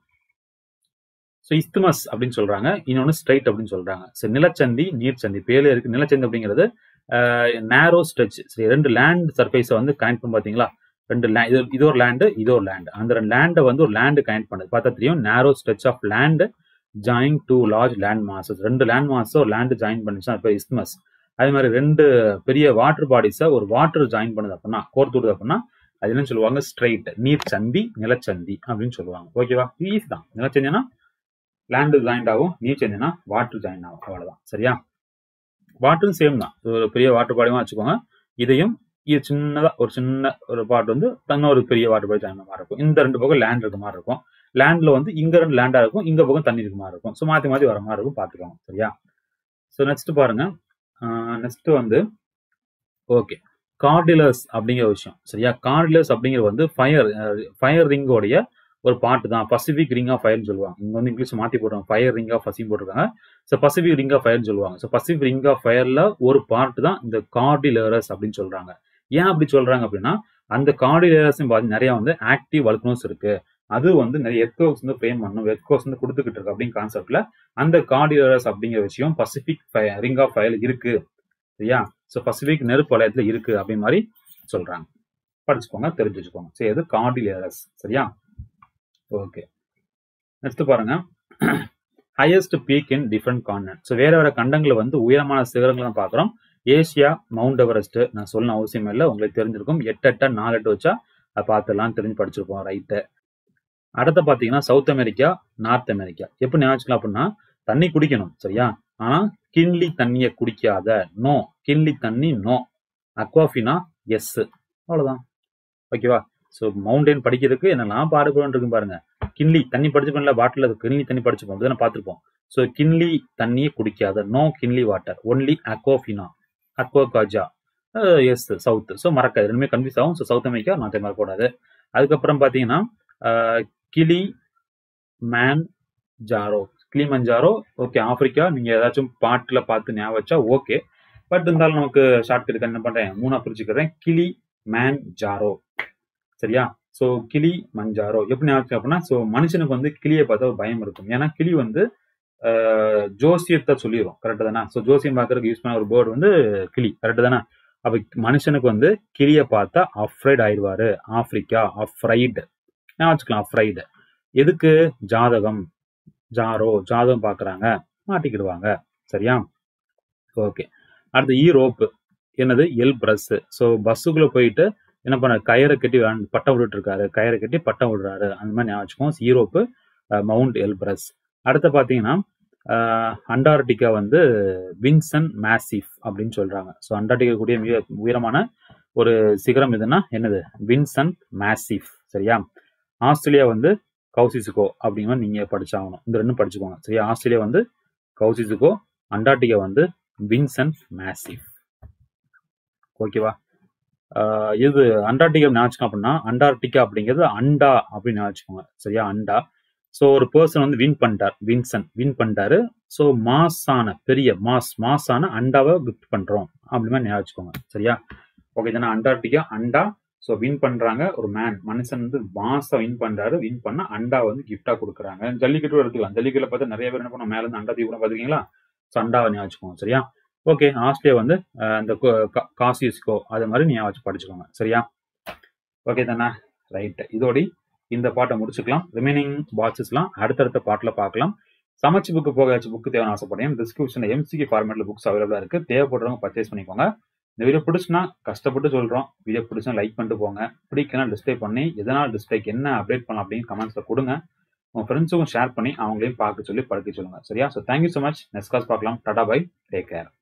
ஸோ இஸ்துமஸ் அப்படின்னு சொல்றாங்க இன்னொன்று ஸ்ட்ரைட் அப்படின்னு சொல்றாங்க ஸோ நிலச்சந்தி நீர்ச்சந்தி பேர்ல இருக்கு நிலச்சந்தி அப்படிங்கிறது நேரோ ஸ்ட்ரெச் சரி ரெண்டு லேண்ட் சர்ஃபேஸை வந்து கனெக்ட் பண்ணி பார்த்தீங்களா ரெண்டு லே இது இது ஒரு லேண்டு இது ஒரு லேண்டு அந்த ரெண்டு லேண்டை வந்து ஒரு லேண்டு கனெக்ட் பண்ணுது பார்த்தா தெரியும் narrow stretch of land join two large land masses ரெண்டு லேண்ட் மாசஸ் ஒரு லேண்டு ஜாயின் பண்ணுச்சு அது இஸ்துமஸ் அதே மாதிரி ரெண்டு பெரிய வாட்டர் பாடிஸை ஒரு வாட்டர் ஜாயின் பண்ணுது அப்படின்னா கோர்த்து விடுது அப்படின்னா அது என்ன சொல்லுவாங்க ஸ்ட்ரைட் நீர் சந்தி நிலச்சந்தி அப்படின்னு சொல்லுவாங்க ஓகேவா ஈஸி தான் நிலச்சந்தினா லேண்டு ஜாயிண்ட் ஆகும் நீர் சந்தினா வாட்டர் ஜாயின் ஆகும் அவ்வளவுதான் சரியா வாட்டரும் சேம் தான் ஒரு பெரிய வாட்டர் பாடியும் வச்சுக்கோங்க இதையும் இது சின்னதா ஒரு சின்ன ஒரு பாட்டு வந்து தன்னொரு பெரிய வாட்டர் பாடி ஜாயின் மாதிரி இருக்கும் இந்த ரெண்டு பக்கம் லேண்ட் இருக்க மாதிரி இருக்கும் லேண்ட்ல வந்து இங்க ரெண்டு லேண்டா இருக்கும் இங்க பக்கம் தண்ணி இருக்க மாதிரி இருக்கும் ஸோ மாத்தி மாத்தி வர மாதிரி இருக்கும் பாத்துக்கோங்க சரியா ஸோ நெக்ஸ்ட் பாருங்க நெக்ஸ்ட் வந்து ஓகே கார்டிலர்ஸ் அப்படிங்கிற விஷயம் சரியா கார்டிலர்ஸ் அப்படிங்கிற வந்து ஃபயர் ஃபயர் ரிங்கோடைய ஒரு பாட்டு தான் பசிபிக் ரிங் ஆஃப் ஃபயர்னு சொல்லுவாங்க இங்க வந்து இங்கிலீஷ் மாத்தி போடுறாங்க ஃபயர் ரிங் ஆஃப் பசிம் போட்டிருக்காங்க ஸோ பசிபிக் ரிங் ஆஃப் ஃபயர்னு சொல்லுவாங்க ஸோ பசிபிக் ரிங் ஆஃப் ஃபயர்ல ஒரு பார்ட் தான் இந்த கார்டிலரஸ் அப்படின்னு சொல்றாங்க ஏன் அப்படி சொல்றாங்க அப்படின்னா அந்த கார்டிலரஸும் பார்த்து நிறைய வந்து ஆக்டிவ் வல்கனோஸ் இருக்கு அது வந்து நிறைய எர்த்கோக்ஸ் வந்து ஃப்ரேம் பண்ணும் எர்த்கோக்ஸ் வந்து கொடுத்துக்கிட்டு இருக்கு அப்படின்னு கான்செப்ட்ல அந்த கார்டிலரஸ் அப்படிங்கிற விஷயம் பசிபிக் ரிங் ஆஃப் ஃபயர் இருக்கு சரியா ஸோ பசிபிக் நெருப்பு வலயத்துல இருக்கு அப்படின்னு மாதிரி சொல்றாங்க படிச்சுக்கோங்க தெரிஞ்சு வச்சுக்கோங்க சரி அது கார்டிலரஸ் சரியா ஓகே நெக்ஸ்ட் பாருங்க highest peak in different continent so வேற வேற கண்டங்களை வந்து உயரமான சிகரங்களை தான் பார்க்குறோம் ஏசியா மவுண்ட் எவரெஸ்ட் நான் சொல்ல அவசியம் இல்லை உங்களுக்கு தெரிஞ்சிருக்கும் எட்டு எட்ட நாலு எட்டு வச்சா அதை பார்த்துலாம் தெரிஞ்சு படிச்சிருப்போம் ரைட்டு அடுத்த பார்த்தீங்கன்னா சவுத் அமெரிக்கா நார்த் அமெரிக்கா எப்படி ஞாபகம் அப்படின்னா தண்ணி குடிக்கணும் சரியா ஆனா கிண்லி தண்ணியை குடிக்காத நோ கிண்லி தண்ணி நோ அக்வாஃபினா எஸ் அவ்வளவுதான் ஓகேவா ஸோ மவுண்டைன் படிக்கிறதுக்கு என்னெல்லாம் பாடுபடும் இருக்கு பாருங்க கிண்லி தண்ணி படிச்சுப்போம்ல பாட்டில் கிண்லி தண்ணி படிச்சுப்போம் அப்படிதான் பார்த்துருப்போம் ஸோ கிண்லி தண்ணியை குடிக்காத no kindly water only Aquafina அக்வாகாஜா எஸ் சவுத் ஸோ மறக்காது ரெண்டுமே கன்ஃபியூஸ் ஆகும் so South America North America கூடாது அதுக்கப்புறம் பார்த்தீங்கன்னா Kilimanjaro Kilimanjaro okay Africa நீங்க ஏதாச்சும் பாட்டுல பார்த்து ஞாபகம் வச்சா ஓகே பட் இருந்தாலும் நமக்கு ஷார்ட் கட் என்ன பண்றேன் மூணா பிரிச்சுக்கிறேன் கிளி மேன் ஜாரோ சரியா ஸோ கிளி மஞ்சாரோ எப்படி ஞாபகம் அப்படின்னா ஸோ மனுஷனுக்கு வந்து கிளியை பார்த்தா ஒரு பயம் இருக்கும் ஏன்னா கிளி வந்து ஜோசியத்தை சொல்லிடும் கரெக்டு தானே ஸோ ஜோசியம் பார்க்கறதுக்கு யூஸ் பண்ண ஒரு பேர்டு வந்து கிளி கரெக்டு தானே அப்ப மனுஷனுக்கு வந்து கிளியை பார்த்தா அஃப்ரைட் ஆயிடுவாரு ஆப்பிரிக்கா அஃப்ரைடு வச்சுக்கலாம் அஃப்ரைடு எதுக்கு ஜாதகம் ஜாரோ ஜாதகம் பாக்குறாங்க மாட்டிக்கிடுவாங்க சரியா ஓகே அடுத்து ஈ ரோப்பு என்னது எல் பிரஸ் ஸோ பஸ்ஸுக்குள்ள போயிட்டு என்ன பண்ண கயிறை கட்டி பட்டம் விட்டுட்டு இருக்காரு கயிறை கட்டி பட்டம் விடுறாரு அந்த மாதிரி ஞாபகம் ஈரோப்பு மவுண்ட் எல் பிரஸ் அடுத்து பார்த்தீங்கன்னா அண்டார்டிகா வந்து வின்சன் மேசிஃப் அப்படின்னு சொல்றாங்க ஸோ அண்டார்டிகா கூடிய மிக உயரமான ஒரு சிகரம் எதுனா என்னது வின்சன் மேசிஃப் சரியா ஆஸ்திரேலியா வந்து கௌசிசுகோ அப்படிங்கிற நீங்க படிச்சாகணும் இந்த ரெண்டும் படிச்சுக்கோங்க சரியா ஆஸ்திரேலியா வந்து கௌசிசுகோ அண்டார்டிகா வந்து வின்சன் மேசிவ் ஓகேவா ஆஹ் இது அண்டார்டிகா ஞாபகம் அப்படின்னா அண்டார்டிகா அப்படிங்கிறது அண்டா அப்படின்னு ஞாபகம் சரியா அண்டா ஸோ ஒரு பர்சன் வந்து வின் பண்ணிட்டார் வின்சன் வின் பண்ணிட்டாரு ஸோ மாஸான பெரிய மாஸ் மாஸான அண்டாவை கிஃப்ட் பண்றோம் அப்படி மாதிரி ஞாபகம் சரியா ஓகே தானே அண்டார்டிகா அண்டா ஸோ வின் பண்றாங்க ஒரு மேன் மனுஷன் வந்து மாசா வின் பண்றாரு வின் பண்ண அண்டா வந்து கிஃப்டா கொடுக்குறாங்க ஜல்லிக்கட்டு எடுத்துக்கலாம் ஜல்லிக்கட்டுல பார்த்தா நிறைய பேர் என்ன பண்ணுவோம் மேல இருந்து அண்டா தீ கூட பாத்துருக்கீங்களா ஸோ அண்டாவை ஞாபகம் சரியா ஓகே ஆஸ்திரேலியா வந்து அஹ், இந்த காசிஸ்கோ அது மாதிரி நீ வச்சு படிச்சுக்கோங்க சரியா ஓகே தானே ரைட் இதோடி இந்த பாட்டை முடிச்சுக்கலாம் ரிமைனிங் பாட்சஸ்லாம் அடுத்தடுத்த பாட்டில் பார்க்கலாம் சமைச்சு புக்கு போக புக்கு தேவையான ஆசைப்படுறேன் டிஸ்கிரிப்ஷன்ல எம்சிக்கு ஃபார்மேட்ல புக்ஸ் அவைலபிளா இருக்கு தேவைப்படுறவங்க பர்ச்சேஸ் பண்ணிக்கோங்க இந்த வீடியோ பிடிச்சுன்னா கஷ்டப்பட்டு சொல்றோம் வீடியோ பிடிச்சா லைக் பண்ணிட்டு போங்க பிடிக்கலாம் டிஸ்பிளே பண்ணி எதனால் டிஸ்பிளேக்கு என்ன அப்டேட் பண்ணலாம் அப்படின்னு கமெண்ட்ஸ்ல கொடுங்க உங்க ஃப்ரெண்ட்ஸுக்கும் ஷேர் பண்ணி அவங்களையும் பார்க்க சொல்லி படிக்க சொல்லுங்க சரியா so thank you so much next class பார்க்கலாம் டாடா பை டேக் கேர்